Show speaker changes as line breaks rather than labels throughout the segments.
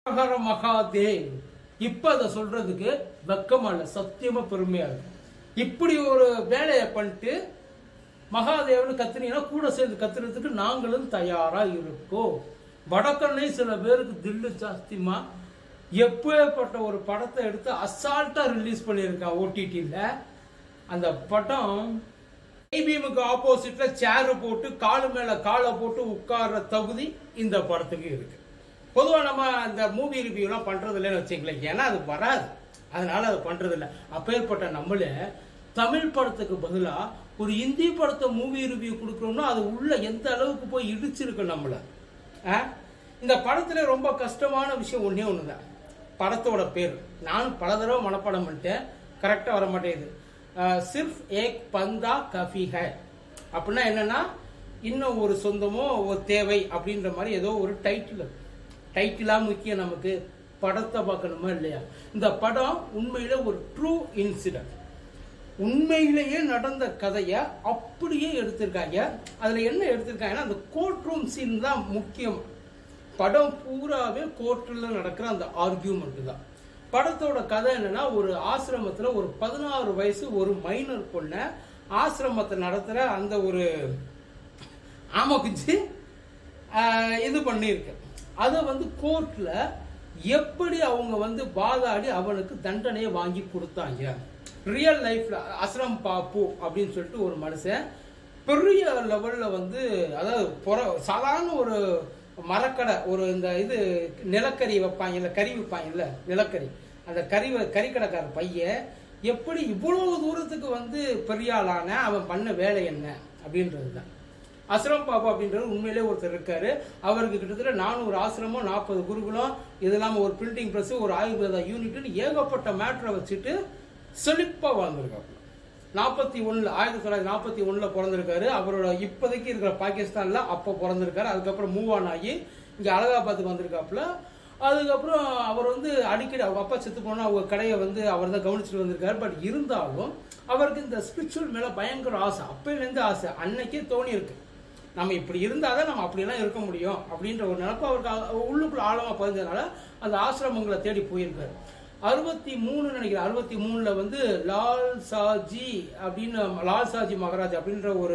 ஹர மகாதேவ் இப்ப அதை சொல்றதுக்கு வெக்கமா இல்ல சத்தியமா பெருமையா இருக்கு இப்படி ஒரு வேலையை பண்ணிட்டு மகாதேவன் கத்துனீங்கன்னா கூட சேர்ந்து கத்துறதுக்கு நாங்களும் தயாரா இருக்கோம் வடக்கண்ணை சில பேருக்கு தில்லு ஜாஸ்திமா எப்பேற்பட்ட ஒரு படத்தை எடுத்து அசால்ட்டா ரிலீஸ் பண்ணியிருக்கான் ஓடிடியில் அந்த படம் ஐபிஎம்க்கு ஆப்போசிட்ல சேர் போட்டு காலு மேல காலை போட்டு உட்கார்ற தகுதி இந்த படத்துக்கு இருக்கு பொதுவா நம்ம அந்த மூவி ரிவ்யூலாம் பண்றது இல்லைன்னு வச்சுங்களேன் ஏன்னா அது வராது அதனால அது பண்றது இல்லை அப்பேற்பட்ட நம்மளே தமிழ் படத்துக்கு பதிலா ஒரு இந்தி படத்தை மூவி ரிவ்யூ கொடுக்குறோம்னா அது உள்ள எந்த அளவுக்கு போய் இடிச்சிருக்கு நம்மள ஆ? இந்த படத்துல ரொம்ப கஷ்டமான விஷயம் ஒண்ணே ஒண்ணுதான் படத்தோட பேர் நானும் பல தடவை மனப்பாடம் பண்ணிட்டேன் கரெக்டா வர மாட்டேங்குது அஹ், சிர்ஃப் ஏக் பந்தா கஃபி ஹை அப்படின்னா என்னன்னா இன்னும் ஒரு சொந்தமோ ஒரு தேவை அப்படின்ற மாதிரி ஏதோ ஒரு டைட்டில் டைட்டிலா முக்கியம் நமக்கு படத்தை பார்க்கணுமா இல்லையா இந்த படம் உண்மையில ஒரு ட்ரூ இன்சிடென்ட் உண்மையிலேயே நடந்த கதையை அப்படியே எடுத்திருக்காங்க அதுல என்ன எடுத்திருக்காங்கன்னா அந்த கோர்ட் ரூம் சீன் தான் முக்கியம் படம் பூராவே கோர்ட்டில் நடக்கிற அந்த ஆர்கியூமெண்ட் தான் படத்தோட கதை என்னன்னா ஒரு ஆசிரமத்துல ஒரு பதினாறு வயசு ஒரு மைனர் பொண்ணை ஆசிரமத்தை நடத்துற அந்த ஒரு ஆமா குஞ்சு ஆஹ், இது பண்ணியிருக்கு அதை வந்து கோர்ட்ல எப்படி அவங்க வந்து வாதாடி அவனுக்கு தண்டனையை வாங்கி கொடுத்தாங்க ரியல் லைஃப்ல அஸ்ரம் பாப்பு அப்படின்னு சொல்லிட்டு ஒரு மனுஷன் பெரிய லெவல்ல வந்து அதாவது புற சாதாரண ஒரு மரக்கடை ஒரு இந்த இது நிலக்கரி வைப்பாங்கல்ல கறி வைப்பாங்கல்ல நிலக்கரி அந்த கறி வ- கறிக்கடைக்கார பையன் எப்படி இவ்வளவு தூரத்துக்கு வந்து பெரிய ஆளான அவன் பண்ண வேலை என்ன அப்படின்றது தான் அஸ்ரம் பாபா அப்படின்றது உண்மையிலே ஒருத்தர் இருக்காரு அவருக்கு கிட்டத்தட்ட நானூறு ஆசிரமம் நாற்பது குருகுலம் இது இல்லாமல் ஒரு பிரிண்டிங் ப்ரெஸ் ஒரு ஆயுர்வேதா யூனிட்னு ஏகப்பட்ட மேட்ரை வச்சுட்டு செழிப்பாக வாழ்ந்திருக்காப்புல நாற்பத்தி ஒண்ணுல ஆயிரத்தி தொள்ளாயிரத்தி நாற்பத்தி ஒண்ணுல பிறந்திருக்காரு அவரோட இப்போதைக்கு இருக்கிற பாகிஸ்தான்ல அப்போ பிறந்திருக்காரு அதுக்கப்புறம் மூவ் ஆன் ஆகி இங்க அலகாபாத்துக்கு வந்திருக்காப்புல அதுக்கப்புறம் அவர் வந்து அடிக்கடி அவங்க அப்பா செத்து போனா அவங்க கடையை வந்து அவர் தான் கவனிச்சுட்டு வந்திருக்காரு பட் இருந்தாலும் அவருக்கு இந்த ஸ்பிரிச்சுவல் மேல பயங்கர ஆசை அப்பையிலேருந்து ஆசை அன்னைக்கே தோணி இருக்கு நம்ம இப்படி இருந்தாதான் நம்ம அப்படியெல்லாம் இருக்க முடியும் அப்படின்ற ஒரு நினப்பு அவருக்கு ஆ- உள்ளுக்குள்ள ஆழமா பதிஞ்சதுனால அந்த ஆசிரமங்களை தேடி போயிருக்காரு அறுபத்தி மூணு நினைக்கிறேன் அறுபத்தி மூணுல வந்து லால் சாஜி அப்படின்னு லால் சாஜி மகாராஜ் அப்படின்ற ஒரு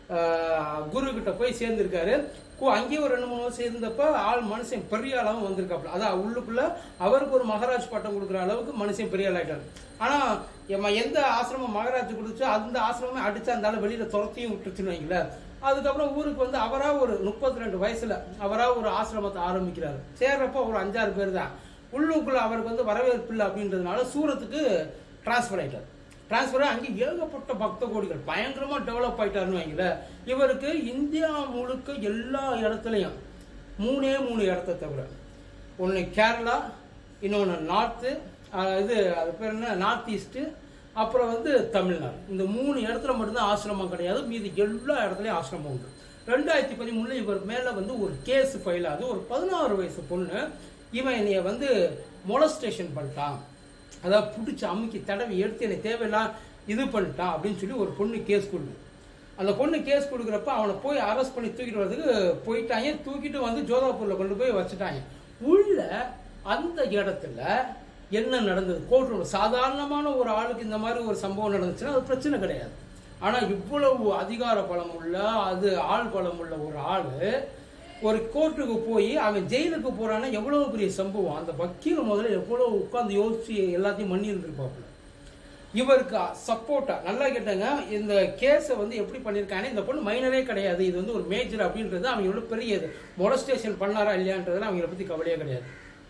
ஆஹ், குரு கிட்ட போய் சேர்ந்திருக்காரு கு- அங்கேயே ஒரு ரெண்டு மூணு வருஷம் இருந்தப்ப ஆள் மனுஷன் பெரிய ஆளாவும் வந்திருக்காப்புல அதான் உள்ளுக்குள்ள அவருக்கு ஒரு மகாராஜ் பட்டம் கொடுக்குற அளவுக்கு மனுஷன் பெரிய ஆள் ஆயிட்டாரு ஆனா எம்ம எந்த ஆசிரமம் மகாராஜ் கொடுத்தோ அந்த ஆசிரமமே அடிச்சு அந்த ஆளை வெளியில துரத்தியும் விட்டுச்சுன்னு வைங்களேன் அதுக்கப்புறம் ஊருக்கு வந்து அவரா ஒரு முப்பத்தி ரெண்டு வயசுல அவரா ஒரு ஆசிரமத்தை ஆரம்பிக்கிறாரு சேர்றப்ப ஒரு அஞ்சாறு பேர் தான் உள்ளுக்குள்ள அவருக்கு வந்து வரவேற்பு இல்லை அப்படின்றதுனால சூரத்துக்கு டிரான்ஸ்ஃபர் ஆயிட்டார் டிரான்ஸ்ஃபர் அங்கே ஏகப்பட்ட பக்த கோடிகள் பயங்கரமா டெவலப் ஆயிட்டாருன்னு வைங்களேன் இவருக்கு இந்தியா முழுக்க எல்லா இடத்துலையும் மூணே மூணு இடத்த தவிர ஒன்று கேரளா இன்னொன்று நார்த்து இது அது பேர் என்ன நார்த் ஈஸ்ட்டு அப்புறம் வந்து தமிழ்நாடு இந்த மூணு இடத்துல மட்டும்தான் ஆசிரமம் கிடையாது மீதி எல்லா இடத்துலையும் ஆசிரமம் உண்டு ரெண்டாயிரத்தி பதிமூணுல இவர் மேலே வந்து ஒரு கேஸ் ஃபைல் ஆகுது ஒரு பதினாறு வயசு பொண்ணு இவன் என்னைய வந்து மொலஸ்டேஷன் பண்ணிட்டான் அதாவது பிடிச்சி அமுக்கி தடவி எடுத்து என்னை தேவையில்லாம் இது பண்ணிட்டான் அப்படின்னு சொல்லி ஒரு பொண்ணு கேஸ் கொடுக்கு அந்த பொண்ணு கேஸ் கொடுக்குறப்ப அவனை போய் அரெஸ்ட் பண்ணி தூக்கிட்டு வரதுக்கு போயிட்டாங்க தூக்கிட்டு வந்து ஜோதாப்பூர்ல கொண்டு போய் வச்சுட்டாங்க உள்ள அந்த இடத்துல என்ன நடந்தது கோர்ட் ரூம் சாதாரணமான ஒரு ஆளுக்கு இந்த மாதிரி ஒரு சம்பவம் நடந்துச்சுன்னா அது பிரச்சனை கிடையாது ஆனா இவ்வளவு அதிகார பலம் உள்ள அது ஆள் பலம் உள்ள ஒரு ஆளு ஒரு கோர்ட்டுக்கு போய் அவன் ஜெயிலுக்கு போறான்னா எவ்வளவு பெரிய சம்பவம் அந்த வக்கீல் முதல்ல எவ்வளவு உட்கார்ந்து யோசிச்சு எல்லாத்தையும் பண்ணி இருந்திருப்பாப்புல இவருக்கு சப்போர்ட்டா நல்லா கேட்டாங்க இந்த கேஸை வந்து எப்படி பண்ணியிருக்காங்க இந்த பொண்ணு மைனரே கிடையாது இது வந்து ஒரு மேஜர் அப்படின்றது அவங்க எவ்வளவு பெரிய இது மொலஸ்டேஷன் பண்ணாரா இல்லையான்றதுல அவங்கள பத்தி கவலையே கிடையாது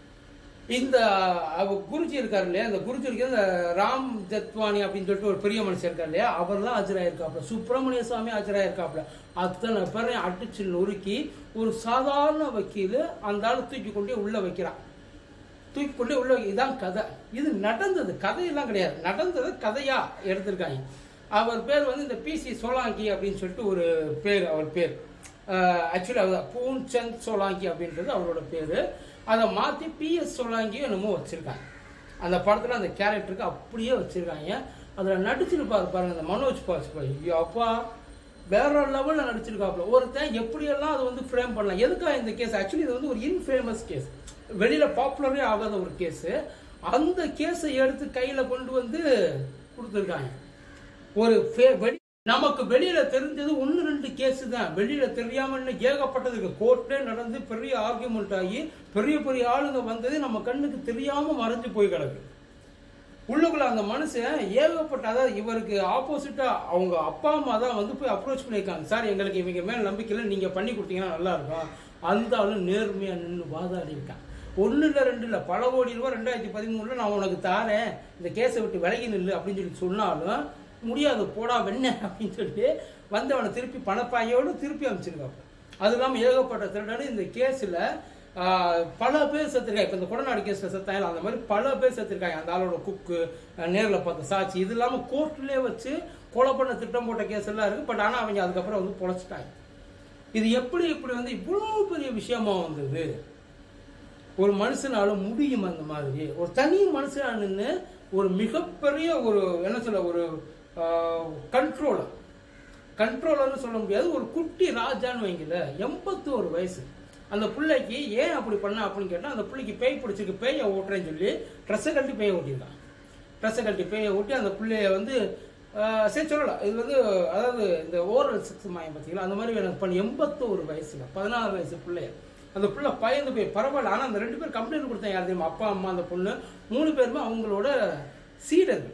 இந்த அவ குருஜி இருக்காரு இல்லையா அந்த குருஜி இருக்க இந்த ராம் ஜத்வானி அப்படின்னு சொல்லிட்டு ஒரு பெரிய மனுஷன் இருக்கார் இல்லையா அவர்லாம் ஆஜராயிருக்காப்ல சுப்பிரமணிய சுவாமி ஆஜராயிருக்காப்ல அத்தனை பேரையும் அடிச்சு நொறுக்கி ஒரு சாதாரண வக்கீல் அந்த ஆளு தூக்கி கொண்டு உள்ள வைக்கிறான் தூக்கி கொண்டு உள்ள வை- இதான் கதை இது நடந்தது கதையெல்லாம் கிடையாது நடந்தது கதையா எடுத்திருக்காங்க அவர் பேர் வந்து இந்த பிசி சோலாங்கி அப்படின்னு சொல்லிட்டு ஒரு பேர் அவர் பேர் ஆக்சுவலி அவர் பூன்சந்த் சோலாங்கி அப்படின்றது அவரோட பேர் அதை மாற்றி பிஎஸ் சோலாங்கி என்னமோ வச்சுருக்காங்க அந்த படத்தில் அந்த கேரக்டருக்கு அப்படியே வச்சுருக்காங்க அதில் நடிச்சிருப்பாரு பாருங்க அந்த மனோஜ் பாஸ்கர் ஐயோ அப்பா வேற லெவலில் நடிச்சிருக்காப்புல ஒருத்தன் எப்படியெல்லாம் அது வந்து ஃப்ரேம் பண்ணலாம் எதுக்காக இந்த கேஸ் ஆக்சுவலி இது வந்து ஒரு இன்ஃபேமஸ் கேஸ் வெளியில பாப்புலரே ஆகாத ஒரு கேஸ் அந்த கேஸை எடுத்து கையில கொண்டு வந்து கொடுத்துருக்காங்க ஒரு ஃபே- வெளி நமக்கு வெளியில தெரிஞ்சது ஒன்று ரெண்டு கேஸ் தான் வெளியில தெரியாம இன்னும் ஏகப்பட்டது இருக்கு கோர்ட்ல நடந்து பெரிய ஆர்குமெண்ட் ஆகி பெரிய பெரிய ஆளுங்க வந்தது நம்ம கண்ணுக்கு தெரியாம மறைஞ்சு போய் கிடக்கு உள்ளுக்குள்ள அந்த மனுஷன் ஏகப்பட்ட அதாவது இவருக்கு ஆப்போசிட்டா அவங்க அப்பா அம்மா தான் வந்து போய் அப்ரோச் பண்ணியிருக்காங்க சார் எங்களுக்கு இவங்க மேல நம்பிக்கை இல்லை நீங்க பண்ணி கொடுத்தீங்கன்னா நல்லா இருக்கும் அந்த ஆளு நேர்மையா நின்று வாதாடி இருக்கான் ஒண்ணு இல்ல ரெண்டு இல்ல பல கோடி ரூபாய் ரெண்டாயிரத்தி பதிமூணுல நான் உனக்கு தாரேன் இந்த கேஸை விட்டு விலகி நில்லு அப்படின்னு சொல்லி சொன்னாலும் முடியாது போடா வெண்ண அப்படின்னு சொல்லிட்டு வந்தவனை திருப்பி பணப்பாயோடு திருப்பி அமைச்சிருக்காங்க அது இல்லாமல் ஏகப்பட்ட திருடனு இந்த கேஸில் பல பேர் செத்துருக்காங்க இப்போ இந்த கொடநாடு கேஸில் செத்தாங்க அந்த மாதிரி பல பேர் செத்துருக்காங்க அந்த ஆளோட குக்கு நேரில் பார்த்த சாட்சி இது இல்லாமல் கோர்ட்லேயே வச்சு கொலை பண்ண திட்டம் போட்ட கேஸ் எல்லாம் இருக்கு பட் ஆனால் அவங்க அதுக்கப்புறம் வந்து பொழைச்சிட்டாங்க இது எப்படி இப்படி வந்து இவ்வளோ பெரிய விஷயமா வந்தது ஒரு மனுஷனால முடியும் அந்த மாதிரி ஒரு தனி மனுஷனா நின்று ஒரு மிகப்பெரிய ஒரு என்ன சொல்ல ஒரு கண்ட்ரோலர் கண்ட்ரோலர்னு சொல்ல முடியாது ஒரு குட்டி ராஜான்னு வைங்கல எண்பத்தோரு வயசு அந்த பிள்ளைக்கு ஏன் அப்படி பண்ண அப்படின்னு கேட்டால் அந்த பிள்ளைக்கு பேய் பிடிச்சிருக்கு பேயை ஓட்டுறேன்னு சொல்லி ட்ரெஸ்ஸை கழட்டி பேயை ஓட்டியிருக்கான் ட்ரெஸ்ஸை கழட்டி பேயை ஓட்டி அந்த பிள்ளைய வந்து ஆஹ், சரி சொல்லலாம் இது வந்து அதாவது இந்த ஓரல் செக்ஸ் மாயம் பார்த்தீங்களா அந்த மாதிரி எனக்கு பண்ணி எண்பத்தோரு வயசுல பதினாறு வயசு பிள்ளைய அந்த பிள்ளை பயந்து போய் பரவாயில்ல ஆனால் அந்த ரெண்டு பேர் கம்ப்ளைண்ட் கொடுத்தாங்க யார் தெரியுமா அப்பா அம்மா அந்த பொண்ணு மூணு பேருமே அவங்களோட சீடர்கள்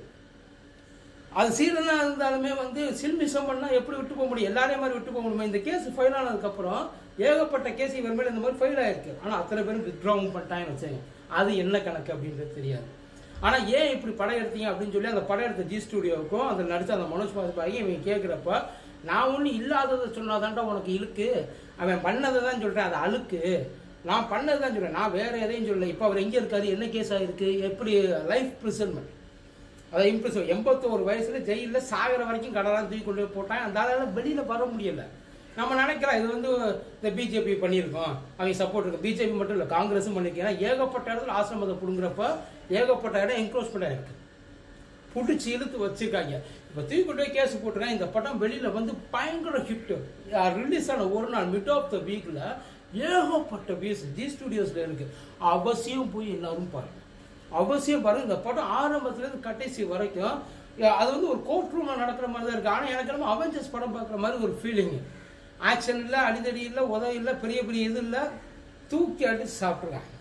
அது சீடனா இருந்தாலுமே வந்து சில்மிஷம் பண்ணா எப்படி விட்டு போக முடியும் எல்லாரையும் மாதிரி விட்டு போக முடியுமா இந்த கேஸ் ஃபைல் ஆனதுக்கப்புறம் ஏகப்பட்ட கேஸ் இவர் மேல இந்த மாதிரி ஃபைல் ஆயிருக்கு ஆனா அத்தனை பேரும் வித்ட்ராவும் பண்ணிட்டாங்கன்னு வச்சுங்க அது என்ன கணக்கு அப்படின்றது தெரியாது ஆனா ஏன் இப்படி படம் எடுத்தீங்க அப்படின்னு சொல்லி அந்த படம் எடுத்த ஜி ஸ்டுடியோவுக்கும் அந்த நடிச்ச அந்த மனோஜ் பாஸ்பாகி இவங்க கேட்குறப்ப நான் ஒண்ணு இல்லாததை சொன்னாதான்டா உனக்கு இழுக்கு அவன் பண்ணதை தான் சொல்றேன் அது அழுக்கு நான் பண்ணது தான் சொல்றேன் நான் வேற எதையும் சொல்லல இப்போ அவர் எங்க இருக்காரு என்ன கேஸ் ஆயிருக்கு எப்படி லைஃப் ப்ரிசன்மெண்ட் அதை இம்ப்ரெஸ் எண்பத்தோரு வயசுல ஜெயில சாகிற வரைக்கும் கடலாம் தூக்கி கொண்டு போய் போட்டான் அந்த ஆளால வெளியில வர முடியல நம்ம நினைக்கிறோம் இது வந்து இந்த பிஜேபி பண்ணியிருக்கோம் அவங்க சப்போர்ட் இருக்கு பிஜேபி மட்டும் இல்லை காங்கிரஸும் பண்ணிருக்கேன் ஏன்னா ஏகப்பட்ட இடத்துல ஆசிரமத்தை பிடுங்குறப்ப ஏகப்பட்ட இடம் என்க்ரோச்மெண்ட் ஆயிருக்கு பிடிச்சி இழுத்து வச்சிருக்காங்க இப்போ தூக்கி கொண்டு போய் கேஸ் போட்டுருக்காங்க இந்த படம் வெளியில வந்து பயங்கர ஹிட் ரிலீஸ் ஆன ஒரு நாள் மிட் ஆஃப் த வீக்ல ஏகப்பட்ட வியூஸ் ஜி ஸ்டுடியோஸ்ல இருக்கு அவசியம் போய் எல்லாரும் பாருங்க அவசியம் பாருங்க இந்த படம் ஆரம்பத்துல இருந்து கடைசி வரைக்கும் அஹ் அது வந்து ஒரு கோர்ட் ரூம்ல நடக்கிற மாதிரி தான் இருக்கு ஆனா எனக்கு என்னமோ அவெஞ்சர்ஸ் படம் பார்க்குற மாதிரி ஒரு ஃபீலிங் ஆக்ஷன் இல்ல அடிதடி இல்ல உதவி இல்ல பெரிய பெரிய இது இல்ல தூக்கி அடிச்சு சாப்பிட்டுருக்காங்க